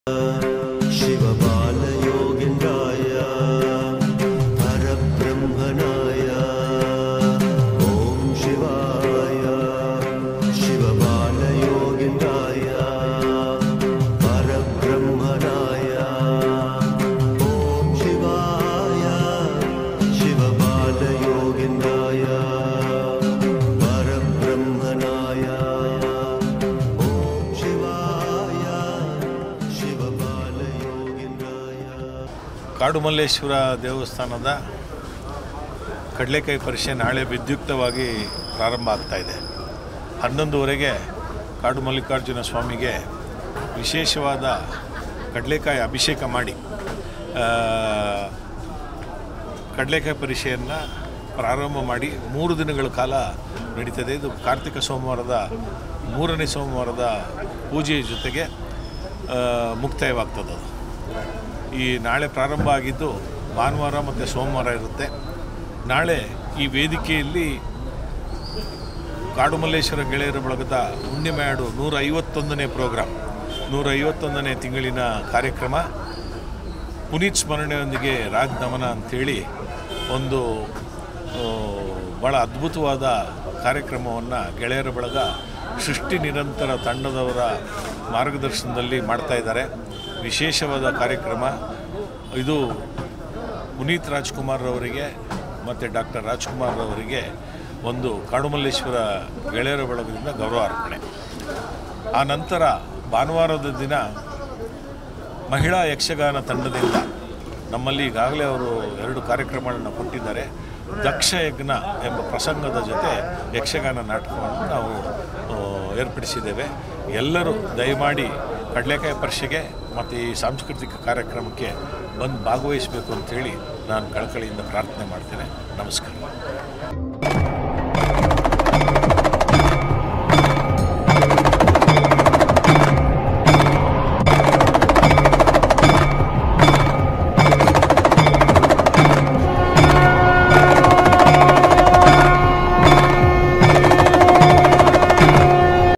शिवबालयोगिन्द्राय परब्रह्मणाय ॐ शिवाय शिवबालयोगिन्द्राय परब्रह्मणाय ॐ शिवाय शिवबालयोगिन्द्राय परब्रह्मणाय ॐ शिवाय शिवबालयोगिन्द्राय ಕಾಡುಮಲ್ಲೇಶ್ವರ ದೇವಸ್ಥಾನದ ಕಡಲೆಕಾಯಿ ಪರಿಷೆ ನಾಳೆ ವಿದ್ಯುಕ್ತವಾಗಿ ಪ್ರಾರಂಭ ಆಗ್ತಾ ಇದೆ ಹನ್ನೊಂದುವರೆಗೆ ಕಾಡು ಮಲ್ಲಿಕಾರ್ಜುನ ಸ್ವಾಮಿಗೆ ವಿಶೇಷವಾದ ಕಡಲೆಕಾಯಿ ಅಭಿಷೇಕ ಮಾಡಿ ಆ, ಕಡಲೆಕಾಯಿ ಪರಿಷೆಯನ್ನು ಪ್ರಾರಂಭ ಮಾಡಿ ಮೂರು ದಿನಗಳ ಕಾಲ ನಡೀತದೆ ಇದು ಕಾರ್ತಿಕ ಸೋಮವಾರದ ಮೂರನೇ ಸೋಮವಾರದ ಪೂಜೆಯ ಜೊತೆಗೆ ಆ, ಮುಕ್ತಾಯವಾಗ್ತದೆ ಅದು ಈ ನಾಳೆ ಪ್ರಾರಂಭ ಆಗಿದ್ದು ಭಾನುವಾರ ಮತ್ತು ಸೋಮವಾರ ಇರುತ್ತೆ ನಾಳೆ ಈ ವೇದಿಕೆಯಲ್ಲಿ ಕಾಡುಮಲ್ಲೇಶ್ವರ ಗೆಳೆಯರ ಬಳಗದ ಹುಣ್ಣಿಮೆ ಹಾಡು ನೂರ ಐವತ್ತೊಂದನೇ ಪ್ರೋಗ್ರಾಮ್ ನೂರ ಐವತ್ತೊಂದನೇ ತಿಂಗಳಿನ ಕಾರ್ಯಕ್ರಮ ಪುನೀತ್ ಸ್ಮರಣೆಯೊಂದಿಗೆ ರಾಗ್ ನಮನ ಅಂಥೇಳಿ ಒಂದು ಆ, ಭಾಳ ಅದ್ಭುತವಾದ ಕಾರ್ಯಕ್ರಮವನ್ನು ಗೆಳೆಯರ ಬಳಗ ಸೃಷ್ಟಿ ನಿರಂತರ ತಂಡದವರ ಮಾರ್ಗದರ್ಶನದಲ್ಲಿ ಮಾಡ್ತಾ ಇದ್ದಾರೆ ವಿಶೇಷವಾದ ಕಾರ್ಯಕ್ರಮ ಇದು ಪುನೀತ್ ರಾಜ್ಕುಮಾರ್ ಅವರಿಗೆ ಮತ್ತು ಡಾಕ್ಟರ್ ರಾಜ್ಕುಮಾರ್ ಅವರಿಗೆ ಒಂದು ಕಾಡುಮಲ್ಲೇಶ್ವರ ಗೆಳೆಯರ ಬಳಗದಿಂದ ಗೌರವ ಅರ್ಪಣೆ ಆ ನಂತರ ಭಾನುವಾರದ ದಿನ ಮಹಿಳಾ ಯಕ್ಷಗಾನ ತಂಡದಿಂದ ನಮ್ಮಲ್ಲಿ ಈಗಾಗಲೇ ಅವರು ಎರಡು ಕಾರ್ಯಕ್ರಮಗಳನ್ನು ಕೊಟ್ಟಿದ್ದಾರೆ ದಕ್ಷ ಯಜ್ಞ ಎಂಬ ಪ್ರಸಂಗದ ಜೊತೆ ಯಕ್ಷಗಾನ ನಾಟಕವನ್ನು ನಾವು ಆ, ಏರ್ಪಡಿಸಿದ್ದೇವೆ ಎಲ್ಲರೂ ದಯಮಾಡಿ ಕಡಲೆಕಾಯಿ ಪರಿಷೆಗೆ ಮತ್ತು ಈ ಸಾಂಸ್ಕೃತಿಕ ಕಾರ್ಯಕ್ರಮಕ್ಕೆ ಬಂದು ಭಾಗವಹಿಸಬೇಕು ಅಂತೇಳಿ ನಾನು ಕಳಕಳಿಯಿಂದ ಪ್ರಾರ್ಥನೆ ಮಾಡ್ತೇನೆ ನಮಸ್ಕಾರ